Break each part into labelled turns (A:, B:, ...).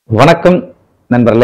A: வணக்கம் நண்பர்களே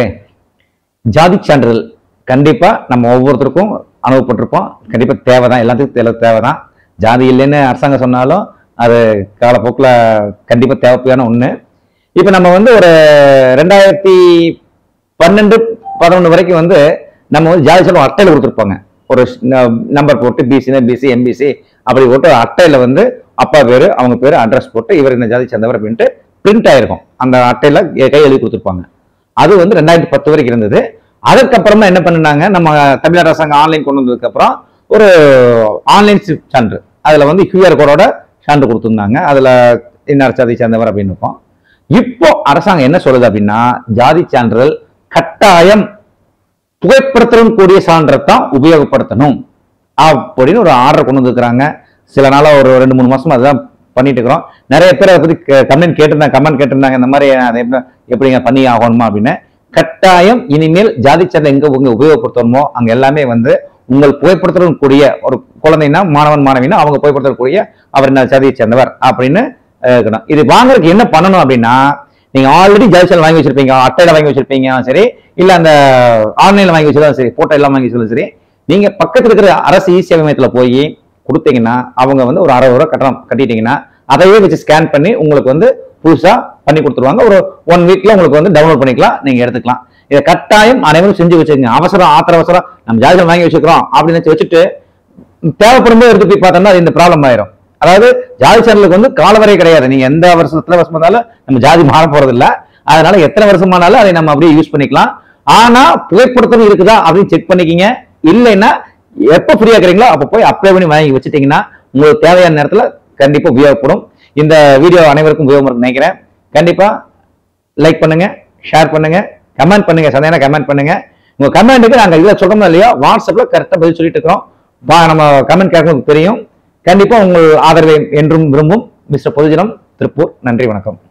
A: ஜாதி சான்றிதழ் கண்டிப்பா நம்ம ஒவ்வொருத்தருக்கும் அனுபவப்பட்டிருப்போம் கண்டிப்பா தேவைதான் எல்லாத்துக்கும் தேவை தேவைதான் ஜாதி இல்லைன்னு அரசாங்கம் சொன்னாலும் அது காலப்போக்கில் கண்டிப்பா தேவையான ஒண்ணு இப்போ நம்ம வந்து ஒரு ரெண்டாயிரத்தி பன்னெண்டு பதினொன்று வரைக்கும் வந்து நம்ம வந்து ஜாதி சான்று அட்டையில் கொடுத்துருப்பாங்க ஒரு நம்பர் போட்டு பிசினா பிசி எம்பிசி அப்படி போட்டு அட்டையில வந்து அப்பா பேரு அவங்க பேரு அட்ரஸ் போட்டு இவர் இந்த ஜாதி சேர்ந்தவர் அப்படின்ட்டு பிரிண்ட் ஆயிருக்கும் அந்த அட்டையில கை எழுதி கொடுத்துருப்பாங்க அது வந்து ரெண்டாயிரத்தி பத்து வரைக்கும் இருந்தது அதுக்கப்புறமா என்ன பண்ணுனாங்க நம்ம தமிழ்நாடு அரசாங்கம் ஆன்லைன் கொண்டு வந்ததுக்கு அப்புறம் ஒரு ஆன்லைன் சான்று அதுல வந்து கியூஆர் கோடோட சான்று கொடுத்துருந்தாங்க அதுல இன்னார் ஜாதி சேர்ந்தவர் அப்படின்னு இருக்கும் இப்போ அரசாங்கம் என்ன சொல்லுது அப்படின்னா ஜாதி சான்றிதழ் கட்டாயம் புகைப்படத்துடன் கூடிய சான்றை தான் உபயோகப்படுத்தணும் அப்படின்னு ஒரு ஆர்டர் கொண்டு வந்துருக்காங்க சில நாளா ஒரு ரெண்டு மூணு மாசமா அதுதான் பண்ணிட்டு இருக்கிறோம் நிறைய பேர் அதை பத்தி கமெண்ட் கேட்டிருந்தாங்க கமெண்ட் கேட்டிருந்தாங்க இந்த மாதிரி அதை எப்படி எப்படிங்க பண்ணி ஆகணுமா அப்படின்னு கட்டாயம் இனிமேல் ஜாதி சான்றை எங்க உங்க உபயோகப்படுத்தணுமோ அங்க எல்லாமே வந்து உங்கள் புகைப்படத்துடன் கூடிய ஒரு குழந்தைன்னா மாணவன் மாணவினா அவங்க புகைப்படக்கூடிய அவர் என்ன ஜாதியை சேர்ந்தவர் அப்படின்னு அஹ், இருக்கணும் இது வாங்குறதுக்கு என்ன பண்ணணும் அப்படின்னா நீங்க ஆல்ரெடி ஜாதி சான்றிதழ் வாங்கி வச்சிருப்பீங்க அட்டையில வாங்கி வச்சிருப்பீங்க சரி இல்ல அந்த ஆன்லைன்ல வாங்கி வச்சிருந்தாலும் சரி போட்டோ எல்லாம் வாங்கி வச்சிருந்தாலும் சரி நீங்க பக்கத்துல இருக்கிற அரசு இ சேவை மையத்துல போய் கொடுத்தீங்கன்னா அவங்க வந்து ஒரு அறுபது ரூபா கட்டணம் கட்டிட்டீங்கன்னா அதையே வச்சு ஸ்கேன் பண்ணி உங்களுக்கு வந்து புதுசா பண்ணி கொடுத்துருவாங்க ஒரு ஒன் வீக்ல உங்களுக்கு வந்து டவுன்லோட் பண்ணிக்கலாம் நீங்க எடுத்துக்கலாம் இதை கட்டாயம் அனைவரும் செஞ்சு வச்சுக்கோங்க அவசரம் ஆத்திர அவசரம் நம்ம ஜாதி சான்றிதழ் வாங்கி வச்சுக்கிறோம் அப்படின்னு நினைச்சு வச்சுட்டு தேவைப்படும் போது எடுத்து போய் பார்த்தோம்னா அது இந்த ப்ராப்ளம் ஆயிரும் அதாவது ஜாதி சேனலுக்கு வந்து காலவரை கிடையாது நீங்க எந்த வருஷத்துல வருஷம் வந்தாலும் நம்ம ஜாதி மாற போறது இல்ல அதனால எத்தனை வருஷமானாலும் அதை நம்ம அப்படியே யூஸ் பண்ணிக்கலாம் ஆனா புகைப்படத்தும் இருக்குதா அப்படின்னு செக் பண்ணிக்கிங்க இல்லைன்னா எப்ப ஃப்ரீயா இருக்கிறீங்களோ அப்ப போய் அப்ளை பண்ணி வாங்கி வச்சுட்டீங்கன்னா உங்களுக்கு தேவையான நேரத்துல கண்டிப்பா உபயோகப்படும் இந்த வீடியோ அனைவருக்கும் உபயோகம் இருக்கும்னு நினைக்கிறேன் கண்டிப்பா லைக் பண்ணுங்க ஷேர் பண்ணுங்க கமெண்ட் பண்ணுங்க சந்தேகம் கமெண்ட் பண்ணுங்க உங்க கமெண்ட்டுக்கு நாங்க இதுல சொல்றோம் இல்லையா வாட்ஸ்அப்ல கரெக்டா பதில் சொல்லிட்டு இருக்கிறோம் வா நம்ம கமெண்ட் கேட்க தெரியும் கண்டிப்பா உங்கள் ஆதரவை என்றும் விரும்பும் மிஸ்டர் பொதுஜனம் திருப்பூர் நன்றி வணக்கம்